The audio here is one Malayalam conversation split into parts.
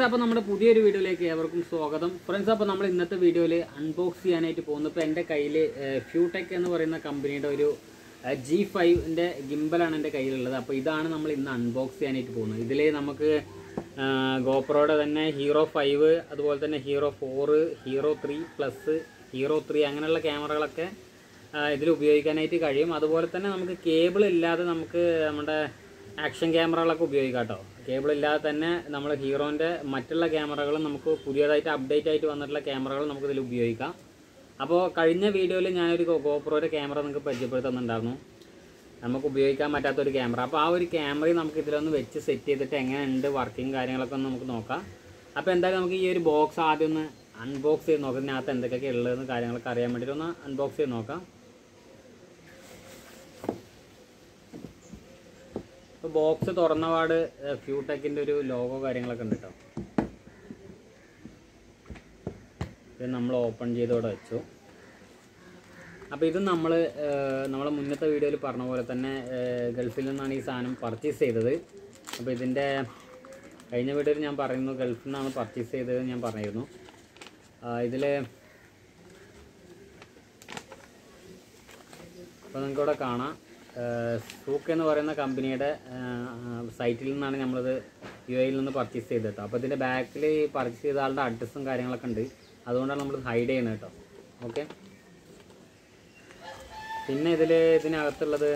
അപ്പോൾ നമ്മുടെ പുതിയൊരു വീഡിയോയിലേക്ക് ഏവർക്കും സ്വാഗതം ഫ്രണ്ട്സ് അപ്പോൾ നമ്മൾ ഇന്നത്തെ വീഡിയോയിൽ അൺബോക്സ് ചെയ്യാനായിട്ട് പോകുന്നു ഇപ്പോൾ എൻ്റെ കയ്യിൽ ഫ്യൂടെക് എന്ന് പറയുന്ന കമ്പനിയുടെ ഒരു ജി ഫൈവിൻ്റെ ഗിംബലാണ് എൻ്റെ കയ്യിലുള്ളത് അപ്പോൾ ഇതാണ് നമ്മൾ ഇന്ന് അൺബോക്സ് ചെയ്യാനായിട്ട് പോകുന്നത് ഇതിൽ നമുക്ക് ഗോപ്രോയുടെ തന്നെ ഹീറോ ഫൈവ് അതുപോലെ തന്നെ Hero four Hero three plus Hero three അങ്ങനെയുള്ള ക്യാമറകളൊക്കെ ഇതിൽ ഉപയോഗിക്കാനായിട്ട് കഴിയും അതുപോലെ തന്നെ നമുക്ക് കേബിൾ ഇല്ലാതെ നമുക്ക് നമ്മുടെ ആക്ഷൻ ക്യാമറകളൊക്കെ ഉപയോഗിക്കാം കേട്ടോ കേബിൾ ഇല്ലാതെ തന്നെ നമ്മൾ ഹീറോൻ്റെ മറ്റുള്ള ക്യാമറകളും നമുക്ക് പുതിയതായിട്ട് അപ്ഡേറ്റ് ആയിട്ട് വന്നിട്ടുള്ള ക്യാമറകൾ നമുക്ക് ഇതിൽ ഉപയോഗിക്കാം അപ്പോൾ കഴിഞ്ഞ വീഡിയോയിൽ ഞാനൊരു ഗോപ്രോയുടെ ക്യാമറ നിങ്ങൾക്ക് പരിചയപ്പെടുത്തുന്നുണ്ടായിരുന്നു നമുക്ക് ഉപയോഗിക്കാൻ പറ്റാത്ത ഒരു ക്യാമറ അപ്പോൾ ആ ഒരു ക്യാമറയും നമുക്ക് ഇതിലൊന്ന് വെച്ച് സെറ്റ് ചെയ്തിട്ട് എങ്ങനെയുണ്ട് വർക്കിംഗ് കാര്യങ്ങളൊക്കെ ഒന്ന് നമുക്ക് നോക്കാം അപ്പോൾ എന്തായാലും നമുക്ക് ഈ ഒരു ബോക്സ് ആദ്യം ഒന്ന് അൺബോക്സ് ചെയ്ത് നോക്കാം ഇതിനകത്ത് എന്തൊക്കെയൊക്കെ ഉള്ളതെന്ന് കാര്യങ്ങളൊക്കെ അറിയാൻ വേണ്ടിയിട്ട് ഒന്ന് അൺബോക്സ് ചെയ്ത് നോക്കാം ഇപ്പോൾ ബോക്സ് തുറന്നപാട് ഫ്യൂടെക്കിൻ്റെ ഒരു ലോഗോ കാര്യങ്ങളൊക്കെ ഉണ്ട് കേട്ടോ ഇത് നമ്മൾ ഓപ്പൺ ചെയ്തോടെ വെച്ചു അപ്പോൾ ഇത് നമ്മൾ നമ്മളെ മുന്നത്തെ വീഡിയോയിൽ പറഞ്ഞ പോലെ തന്നെ ഏഹ്, ഗൾഫിൽ നിന്നാണ് ഈ സാധനം പർച്ചേസ് ചെയ്തത് അപ്പോൾ ഇതിൻ്റെ കഴിഞ്ഞ വീഡിയോയിൽ ഞാൻ പറയുന്നു ഗൾഫിൽ നിന്നാണ് പർച്ചേസ് ചെയ്തത് ഞാൻ പറഞ്ഞിരുന്നു ഇതിൽ അപ്പോൾ നിങ്ങൾക്കിവിടെ കാണാം സൂക്ക് എന്ന് പറയുന്ന കമ്പനിയുടെ സൈറ്റിൽ നിന്നാണ് നമ്മളിത് യു എയിൽ നിന്ന് പർച്ചേസ് ചെയ്തത് കേട്ടോ അപ്പോൾ ഇതിൻ്റെ ബാക്കിൽ പർച്ചേസ് ചെയ്ത ആളുടെ അഡ്രസ്സും കാര്യങ്ങളൊക്കെ ഉണ്ട് അതുകൊണ്ടാണ് നമ്മൾ ഹൈഡ് ചെയ്യുന്നത് കേട്ടോ ഓക്കെ പിന്നെ ഇതിൽ ഇതിനകത്തുള്ളത്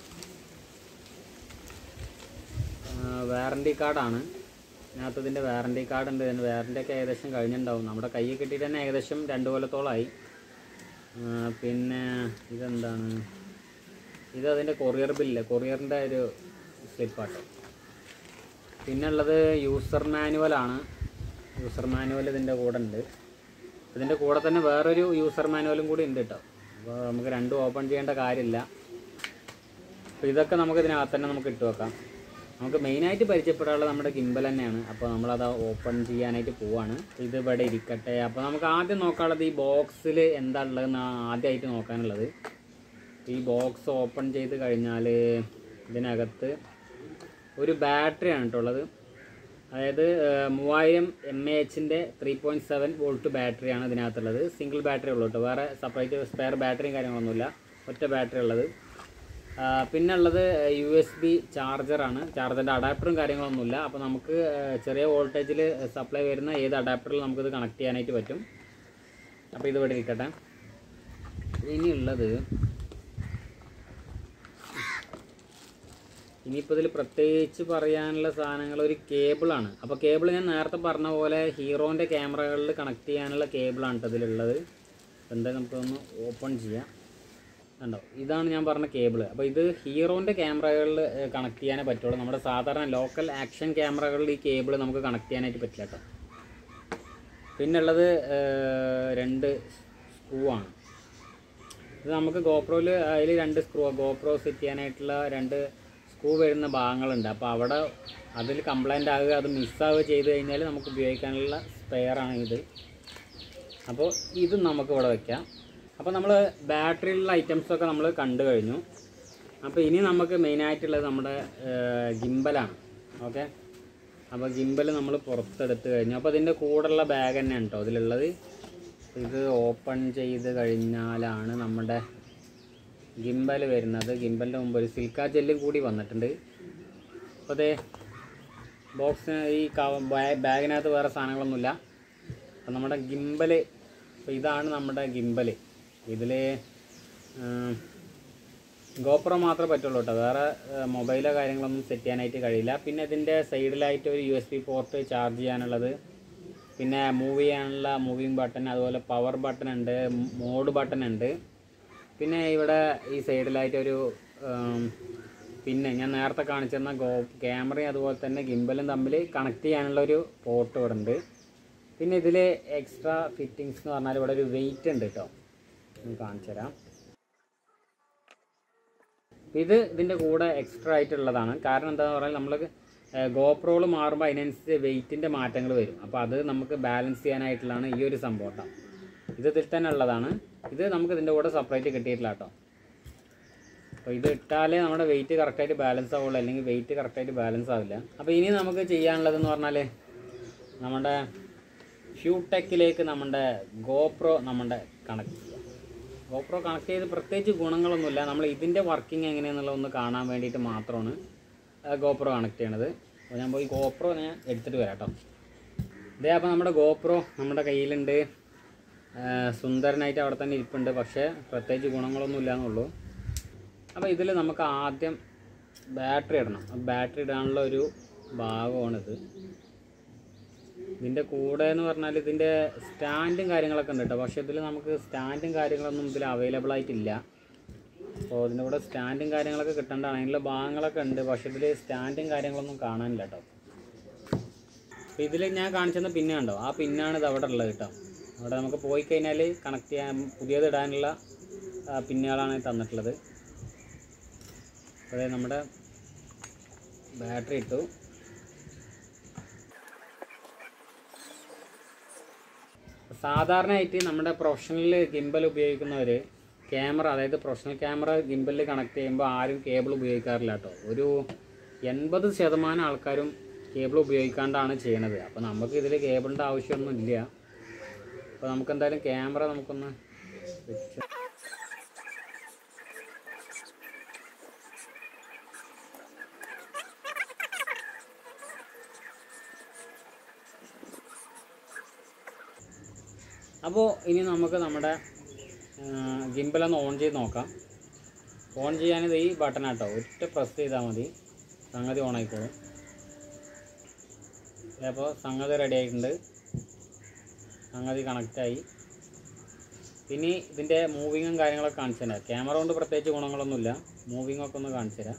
വാറണ്ടി കാർഡാണ് ഇതിനകത്ത് ഇതിൻ്റെ വാറണ്ടി കാർഡ് ഉണ്ട് ഇതിൻ്റെ വാറണ്ടി ഒക്കെ ഏകദേശം കഴിഞ്ഞിട്ടുണ്ടാവും നമ്മുടെ കയ്യിൽ കിട്ടിയിട്ട് തന്നെ ഏകദേശം രണ്ട് കൊല്ലത്തോളമായി ആ, പിന്നെ ഇതെന്താണ് ഇത് അതിൻ്റെ കൊറിയർ ബില്ല് കൊറിയറിൻ്റെ ഒരു സ്ലിപ്പാട്ടോ പിന്നെ ഉള്ളത് യൂസർ മാനുവലാണ് യൂസർ മാനുവൽ ഇതിൻ്റെ കൂടെ ഉണ്ട് ഇതിൻ്റെ കൂടെ തന്നെ വേറൊരു യൂസർ മാനുവലും കൂടി ഉണ്ട് കേട്ടോ അപ്പോൾ നമുക്ക് രണ്ടും ഓപ്പൺ ചെയ്യേണ്ട കാര്യമില്ല അപ്പോൾ ഇതൊക്കെ നമുക്ക് ഇതിനകത്ത് തന്നെ നമുക്ക് ഇട്ട് വെക്കാം നമുക്ക് മെയിനായിട്ട് പരിചയപ്പെടാനുള്ളത് നമ്മുടെ ഗിംബൽ തന്നെയാണ് അപ്പോൾ നമ്മളത് ഓപ്പൺ ചെയ്യാനായിട്ട് പോവാണ് ഇത് ഇവിടെ ഇരിക്കട്ടെ അപ്പോൾ നമുക്ക് ആദ്യം നോക്കാനുള്ളത് ഈ ബോക്സിൽ എന്താ ഉള്ളതെന്ന് ആദ്യമായിട്ട് നോക്കാനുള്ളത് ഈ ബോക്സ് ഓപ്പൺ ചെയ്ത് കഴിഞ്ഞാൽ ഇതിനകത്ത് ഒരു ബാറ്ററിയാണ് കേട്ടോ ഉള്ളത് അതായത് ഏഹ്, മൂവായിരം എം എ എച്ചിൻ്റെ ത്രീ പോയിൻറ്റ് സെവൻ വോൾട്ട് ബാറ്ററിയാണ് ഇതിനകത്തുള്ളത് സിംഗിൾ ബാറ്ററി ഉള്ളൂ കേട്ടോ വേറെ സെപ്പറേറ്റ് സ്പെയർ ബാറ്ററിയും കാര്യങ്ങളൊന്നുമില്ല ഒറ്റ ബാറ്ററി ഉള്ളത് ആ, പിന്നെ ഉള്ളത് യു എസ് ബി ചാർജറാണ് ചാർജറിൻ്റെ അഡാപ്റ്ററും കാര്യങ്ങളൊന്നുമില്ല അപ്പോൾ നമുക്ക് ഏഹ്, ചെറിയ വോൾട്ടേജിൽ സപ്ലൈ വരുന്ന ഏത് അഡാപ്റ്ററിൽ നമുക്കിത് കണക്ട് ചെയ്യാനായിട്ട് പറ്റും അപ്പോൾ ഇത് ഇവിടെ ഇരിക്കട്ടെ ഇനിയുള്ളത് ഇനിയിപ്പോൾ ഇതിൽ പ്രത്യേകിച്ച് പറയാനുള്ള സാധനങ്ങൾ ഒരു കേബിളാണ് അപ്പോൾ കേബിൾ ഞാൻ നേരത്തെ പറഞ്ഞ പോലെ ഹീറോൻ്റെ ക്യാമറകളിൽ കണക്ട് ചെയ്യാനുള്ള കേബിളാണ് കേട്ടോ ഇതിലുള്ളത് അപ്പോൾ എന്തായാലും നമുക്കൊന്ന് ഓപ്പൺ ചെയ്യാം കണ്ടോ ഇതാണ് ഞാൻ പറഞ്ഞ കേബിൾ അപ്പോൾ ഇത് ഹീറോൻ്റെ ക്യാമറകളിൽ കണക്ട് ചെയ്യാനേ പറ്റുള്ളൂ നമ്മുടെ സാധാരണ ലോക്കൽ ആക്ഷൻ ക്യാമറകളിൽ ഈ കേബിൾ നമുക്ക് കണക്ട് ചെയ്യാനായിട്ട് പറ്റില്ല കേട്ടോ പിന്നെ ഉള്ളത് ഏഹ്, രണ്ട് സ്ക്രൂ ആണ് ഇത് നമുക്ക് ഗോപ്രോയിൽ അതിൽ രണ്ട് സ്ക്രൂ ഗോപ്രോ സെറ്റ് ചെയ്യാനായിട്ടുള്ള രണ്ട് സ്ക്രൂ വരുന്ന ഭാഗങ്ങളുണ്ട് അപ്പോൾ അവിടെ അതിൽ കംപ്ലൈൻ്റ് ആകുക അത് മിസ്സാവുക ചെയ്ത് കഴിഞ്ഞാൽ നമുക്ക് ഉപയോഗിക്കാനുള്ള സ്പെയറാണ് ഇത് അപ്പോൾ ഇത് നമുക്ക് ഇവിടെ വെക്കാം അപ്പോൾ നമ്മൾ ബാറ്ററിയിലുള്ള ഐറ്റംസൊക്കെ നമ്മൾ കണ്ടു കഴിഞ്ഞു അപ്പോൾ ഇനി നമുക്ക് മെയിനായിട്ടുള്ളത് നമ്മുടെ ഗിംബലാണ് ഓക്കെ അപ്പോൾ ഗിംബൽ നമ്മൾ പുറത്തെടുത്ത് കഴിഞ്ഞു അപ്പോൾ ഇതിൻ്റെ കൂടെയുള്ള ബാഗ് തന്നെയാണ് കേട്ടോ ഇതിലുള്ളത് ഇത് ഓപ്പൺ ചെയ്ത് കഴിഞ്ഞാലാണ് നമ്മുടെ ഗിംബൽ വരുന്നത് ഗിംബലിൻ്റെ മുമ്പ് ഒരു സിൽക്ക ജെല്ലും കൂടി വന്നിട്ടുണ്ട് അപ്പോൾ അതേ ബോക്സ് ഈ കവ- ബാ- ബാഗിനകത്ത് വേറെ സാധനങ്ങളൊന്നുമില്ല അപ്പോൾ നമ്മുടെ ഗിംബൽ അപ്പോൾ ഇതാണ് നമ്മുടെ ഗിംബൽ ഇതിൽ ഗോപ്രോ മാത്രമേ പറ്റുള്ളൂ കേട്ടോ വേറെ മൊബൈലോ കാര്യങ്ങളൊന്നും സെറ്റ് ചെയ്യാനായിട്ട് കഴിയില്ല പിന്നെ ഇതിൻ്റെ സൈഡിലായിട്ട് ഒരു U S B port charge ചെയ്യാനുള്ളത് പിന്നെ മൂവ് ചെയ്യാനുള്ള മൂവിങ് ബട്ടൺ അതുപോലെ പവർ ബട്ടൺ ഉണ്ട് മോഡ് ബട്ടൺ ഉണ്ട് പിന്നെ ഇവിടെ ഈ സൈഡിലായിട്ടൊരു ഉം, പിന്നെ ഞാൻ നേരത്തെ കാണിച്ചിരുന്ന ഗോ ക്യാമറയും അതുപോലെ തന്നെ ഗിംബലും തമ്മിൽ കണക്ട് ചെയ്യാനുള്ള ഒരു പോർട്ട് ഇവിടെ ഉണ്ട് പിന്നെ ഇതിൽ എക്സ്ട്രാ ഫിറ്റിങ്സ് എന്ന് പറഞ്ഞാൽ ഇവിടെ ഒരു വെയിറ്റ് ഉണ്ട് കേട്ടോ ഞാൻ കാണിച്ചു തരാം ഇത് ഇതിൻ്റെ കൂടെ എക്സ്ട്രാ ആയിട്ടുള്ളതാണ് കാരണം എന്താണെന്ന് പറഞ്ഞാൽ നമ്മൾ ഗോപ്രോൾ മാറുമ്പോൾ അതിനനുസരിച്ച് വെയിറ്റിൻ്റെ മാറ്റങ്ങൾ വരും അപ്പോൾ അത് നമുക്ക് ബാലൻസ് ചെയ്യാനായിട്ടുള്ളതാണ് ഈ ഒരു സംഭവം കേട്ടോ ഇത് ഇതിൽ തന്നെ ഉള്ളതാണ് ഇത് നമുക്ക് ഇതിൻ്റെ കൂടെ സെപ്പറേറ്റ് കിട്ടിയിട്ടില്ല കേട്ടോ അപ്പോൾ ഇത് ഇട്ടാലേ നമ്മുടെ വെയിറ്റ് കറക്റ്റായിട്ട് ബാലൻസ് ആവുള്ളൂ അല്ലെങ്കിൽ വെയിറ്റ് കറക്റ്റായിട്ട് ബാലൻസ് ആവില്ല അപ്പോൾ ഇനി നമുക്ക് ചെയ്യാനുള്ളതെന്ന് പറഞ്ഞാൽ നമ്മുടെ ഫ്യൂടെക്കിലേക്ക് നമ്മുടെ ഗോപ്രോ നമ്മുടെ കണക്ട് ചെയ്യാം ഗോപ്രോ കണക്ട് ചെയ്ത് പ്രത്യേകിച്ച് ഗുണങ്ങളൊന്നുമില്ല നമ്മൾ ഇതിൻ്റെ വർക്കിംഗ് എങ്ങനെയാണെന്നുള്ളത് ഒന്ന് കാണാൻ വേണ്ടിയിട്ട് മാത്രമാണ് ഗോപ്രോ കണക്ട് ചെയ്യണത് അപ്പോൾ ഞാൻ പോയി ഗോപ്രോ ഞാൻ എടുത്തിട്ട് വരാം കേട്ടോ ഇതേ അപ്പോൾ നമ്മുടെ ഗോപ്രോ നമ്മുടെ കയ്യിലുണ്ട് ആ, സുന്ദരനായിട്ട് അവിടെ തന്നെ ഇരിപ്പുണ്ട് പക്ഷേ പ്രത്യേകിച്ച് ഗുണങ്ങളൊന്നും ഇല്ലയെന്നുള്ളൂ അപ്പോൾ ഇതിൽ നമുക്ക് ആദ്യം ബാറ്ററി ഇടണം ബാറ്ററി ഇടാനുള്ള ഒരു ഭാഗമാണിത് ഇതിൻ്റെ കൂടെ എന്ന് പറഞ്ഞാൽ ഇതിൻ്റെ സ്റ്റാൻഡും കാര്യങ്ങളൊക്കെ ഉണ്ട് കേട്ടോ പക്ഷേ ഇതിൽ നമുക്ക് സ്റ്റാൻഡും കാര്യങ്ങളൊന്നും ഇതിൽ അവൈലബിൾ ആയിട്ടില്ല അപ്പോൾ ഇതിൻ്റെ കൂടെ സ്റ്റാൻഡും കാര്യങ്ങളൊക്കെ കിട്ടേണ്ടതാണ് അതിനുള്ള ഭാഗങ്ങളൊക്കെ ഉണ്ട് പക്ഷേ ഇതിൽ സ്റ്റാൻഡും കാര്യങ്ങളൊന്നും കാണാനില്ല കേട്ടോ അപ്പോൾ ഇതിൽ ഞാൻ കാണിച്ചെന്ന പിന്നെ കണ്ടോ ആ പിന്നാണ് ഇത് അവിടെ ഉള്ളത് കേട്ടോ അവിടെ നമുക്ക് പോയി കഴിഞ്ഞാൽ കണക്ട് ചെയ്യാൻ പുതിയത് ഇടാനുള്ള ആ, പിന്നുകളാണ് തന്നിട്ടുള്ളത് അതായത് നമ്മുടെ ബാറ്ററി ഇട്ടു സാധാരണയായിട്ട് നമ്മുടെ പ്രൊഫഷണൽ ഗിംബൽ ഉപയോഗിക്കുന്നവർ ക്യാമറ അതായത് പ്രൊഫഷണൽ ക്യാമറ ഗിംബലിൽ കണക്ട് ചെയ്യുമ്പോൾ ആരും കേബിൾ ഉപയോഗിക്കാറില്ല കേട്ടോ ഒരു എൺപത് ശതമാനം ആൾക്കാരും കേബിൾ ഉപയോഗിക്കാണ്ടാണ് ചെയ്യണത് അപ്പോൾ നമുക്ക് ഇതിൽ കേബിളിൻ്റെ ആവശ്യമൊന്നും ഇല്ല അപ്പോൾ നമുക്ക് എന്തായാലും ക്യാമറ നമുക്കൊന്ന് വെച്ച് അപ്പോൾ ഇനി നമുക്ക് നമ്മുടെ ഗിംബലൊന്ന് ഓൺ ചെയ്ത് നോക്കാം ഓൺ ചെയ്യാനിത് ഈ ബട്ടൺ ആട്ടോ ഒറ്റ പ്രസ് ചെയ്താൽ മതി സംഗതി ഓൺ ആയിക്കോളും അപ്പോൾ സംഗതി റെഡി ആയിട്ടുണ്ട് സംഗതി കണക്റ്റായി ഇനി ഇതിൻ്റെ മൂവിങ്ങും കാര്യങ്ങളൊക്കെ കാണിച്ചു തരാം ക്യാമറ കൊണ്ട് പ്രത്യേകിച്ച് ഗുണങ്ങളൊന്നുമില്ല മൂവിങ് ഒക്കെ ഒന്ന് കാണിച്ചു തരാം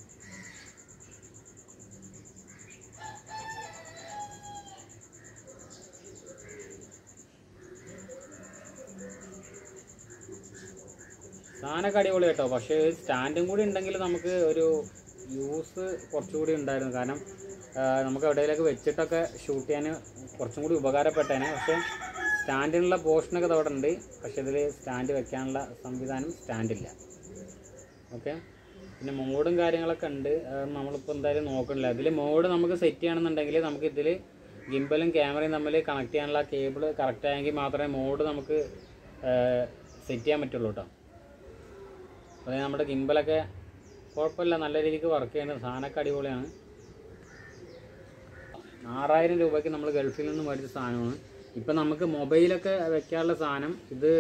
സാധനമൊക്കെ അടിപൊളി കേട്ടോ പക്ഷേ സ്റ്റാൻഡും കൂടി ഉണ്ടെങ്കിൽ നമുക്ക് ഒരു യൂസ് കുറച്ചുകൂടി ഉണ്ടായിരുന്നു കാരണം ആ, നമുക്ക് എവിടെയെങ്കിലൊക്കെ വെച്ചിട്ടൊക്കെ ഷൂട്ട് ചെയ്യാൻ കുറച്ചും കൂടി ഉപകാരപ്പെട്ടേനെ പക്ഷേ സ്റ്റാൻഡിനുള്ള പോർഷനൊക്കെ ഇത് അവിടെ ഉണ്ട് പക്ഷേ ഇതിൽ സ്റ്റാൻഡ് വെക്കാനുള്ള സംവിധാനം സ്റ്റാൻഡില്ല ഓക്കെ പിന്നെ മോഡും കാര്യങ്ങളൊക്കെ ഉണ്ട് അത് നമ്മളിപ്പോൾ എന്തായാലും നോക്കണില്ല ഇതിൽ മോഡ് നമുക്ക് സെറ്റ് ചെയ്യണമെന്നുണ്ടെങ്കിൽ നമുക്ക് ഇതിൽ ഗിംബലും ക്യാമറയും തമ്മിൽ കണക്ട് ചെയ്യാനുള്ള കേബിൾ കറക്റ്റ് ആയെങ്കിൽ മാത്രമേ മോഡ് നമുക്ക് സെറ്റ് ചെയ്യാൻ പറ്റുള്ളൂ കേട്ടോ അപ്പോൾ നമ്മുടെ ഗിംബലൊക്കെ കുഴപ്പമില്ല നല്ല രീതിക്ക് വർക്ക് ചെയ്യുന്നത് സാധനമൊക്കെ അടിപൊളിയാണ് ആറായിരം രൂപയ്ക്ക് നമ്മൾ ഗൾഫിൽ നിന്ന് മേടിച്ച സാധനമാണ് ഇപ്പം നമുക്ക് മൊബൈലൊക്കെ വെക്കാനുള്ള സാധനം ഇത്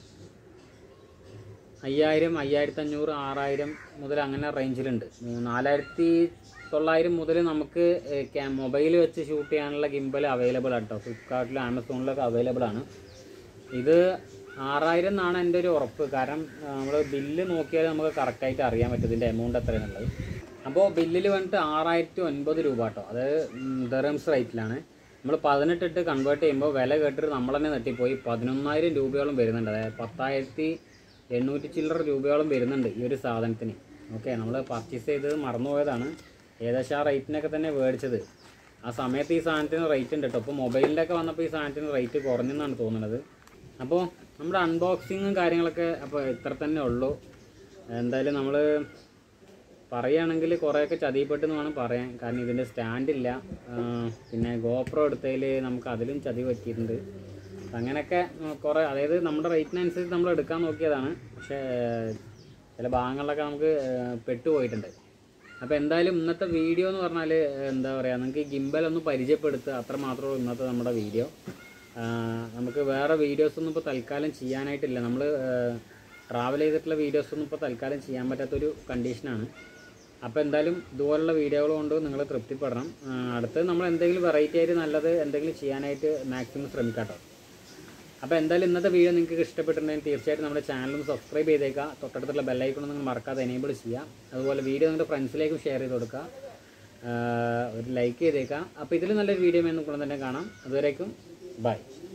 അയ്യായിരം അയ്യായിരത്തി അഞ്ഞൂറ് ആറായിരം മുതൽ അങ്ങനെ റേഞ്ചിലുണ്ട് മൂ- നാലായിരത്തി തൊള്ളായിരം മുതൽ നമുക്ക് മൊബൈൽ വെച്ച് ഷൂട്ട് ചെയ്യാനുള്ള ഗിംബൽ അവൈലബിൾ ആണ് കേട്ടോ ഫ്ലിപ്കാർട്ടിലും ആമസോണിലൊക്കെ അവൈലബിൾ ആണ് ഇത് ആറായിരം എന്നാണ് എൻ്റെ ഒരു ഉറപ്പ് കാരണം നമ്മൾ ബില്ല് നോക്കിയാൽ നമുക്ക് കറക്റ്റായിട്ട് അറിയാൻ പറ്റും ഇതിൻ്റെ എമൗണ്ട് എത്രയാണുള്ളത് അപ്പോൾ ബില്ലിൽ വന്നിട്ട് ആറായിരത്തി ഒൻപത് രൂപ കേട്ടോ അത് ദറംസ് റേറ്റിലാണ് നമ്മൾ പതിനെട്ടിട്ട് കൺവേർട്ട് ചെയ്യുമ്പോൾ വില കേട്ടിട്ട് നമ്മൾ തന്നെ നെട്ടിപ്പോയി പതിനൊന്നായിരം രൂപയോളം വരുന്നുണ്ട് അതായത് പത്തായിരത്തി എണ്ണൂറ്റി ചില്ലറ രൂപയോളം വരുന്നുണ്ട് ഈ ഒരു സാധനത്തിന് ഓക്കെ നമ്മൾ പർച്ചേസ് ചെയ്തത് മറന്നുപോയതാണ് ഏകദേശം ആ റേറ്റിനൊക്കെ തന്നെ മേടിച്ചത് ആ സമയത്ത് ഈ സാധനത്തിന് റേറ്റ് ഉണ്ട് കേട്ടോ ഇപ്പോൾ മൊബൈലിൻ്റെ ഒക്കെ വന്നപ്പോൾ ഈ സാധനത്തിന് റേറ്റ് കുറഞ്ഞെന്നാണ് തോന്നുന്നത് അപ്പോൾ നമ്മുടെ അൺബോക്സിങ്ങും കാര്യങ്ങളൊക്കെ അപ്പോൾ ഇത്ര തന്നെ ഉള്ളൂ എന്തായാലും നമ്മൾ പറയുകയാണെങ്കിൽ കുറേയൊക്കെ ചതിപ്പെട്ടെന്ന് വേണം പറയാൻ കാരണം ഇതിൻ്റെ സ്റ്റാൻഡില്ല പിന്നെ ഗോപ്രോ എടുത്തതിൽ നമുക്ക് അതിലും ചതി പറ്റിയിട്ടുണ്ട് അങ്ങനെയൊക്കെ ഉം, കുറേ അതായത് നമ്മുടെ റേറ്റിനനുസരിച്ച് നമ്മൾ എടുക്കാൻ നോക്കിയതാണ് പക്ഷേ ചില ഭാഗങ്ങളിലൊക്കെ നമുക്ക് ഏർ, പെട്ടുപോയിട്ടുണ്ട് അപ്പോൾ എന്തായാലും ഇന്നത്തെ വീഡിയോ എന്ന് പറഞ്ഞാൽ എന്താ പറയുക നിങ്ങൾക്ക് ഈ ഗിംബൽ ഒന്ന് പരിചയപ്പെടുത്തുക അത്ര മാത്രമേ ഉള്ളൂ ഇന്നത്തെ നമ്മുടെ വീഡിയോ നമുക്ക് വേറെ വീഡിയോസ് ഒന്നും ഇപ്പോൾ തൽക്കാലം ചെയ്യാനായിട്ടില്ല നമ്മൾ ട്രാവൽ ചെയ്തിട്ടുള്ള വീഡിയോസ് ഒന്നും ഇപ്പോൾ തൽക്കാലം ചെയ്യാൻ പറ്റാത്തൊരു കണ്ടീഷനാണ് അപ്പോൾ എന്തായാലും ഇതുപോലുള്ള വീഡിയോകൾ കൊണ്ട് നിങ്ങൾ തൃപ്തിപ്പെടണം ആ, അടുത്തത് നമ്മൾ എന്തെങ്കിലും വെറൈറ്റി ആയിട്ട് നല്ലത് എന്തെങ്കിലും ചെയ്യാനായിട്ട് മാക്സിമം ശ്രമിക്കാം കേട്ടോ അപ്പോൾ എന്തായാലും ഇന്നത്തെ വീഡിയോ നിങ്ങൾക്ക് ഇഷ്ടപ്പെട്ടിട്ടുണ്ടെങ്കിൽ തീർച്ചയായിട്ടും നമ്മുടെ ചാനലും സബ്സ്ക്രൈബ് ചെയ്തേക്കുക തൊട്ടടുത്തുള്ള ബെല്ലൈക്കണം നിങ്ങൾ മറക്കാതെ എനേബിൾ ചെയ്യുക അതുപോലെ വീഡിയോ നിങ്ങളുടെ ഫ്രണ്ട്സിലേക്കും ഷെയർ ചെയ്ത് കൊടുക്കുക ആ, ഒരു ലൈക്ക് ചെയ്തേക്കാം അപ്പോൾ ഇതിൽ നല്ലൊരു വീഡിയോ എന്ന് തന്നെ കാണാം അതുവരേക്കും ബൈ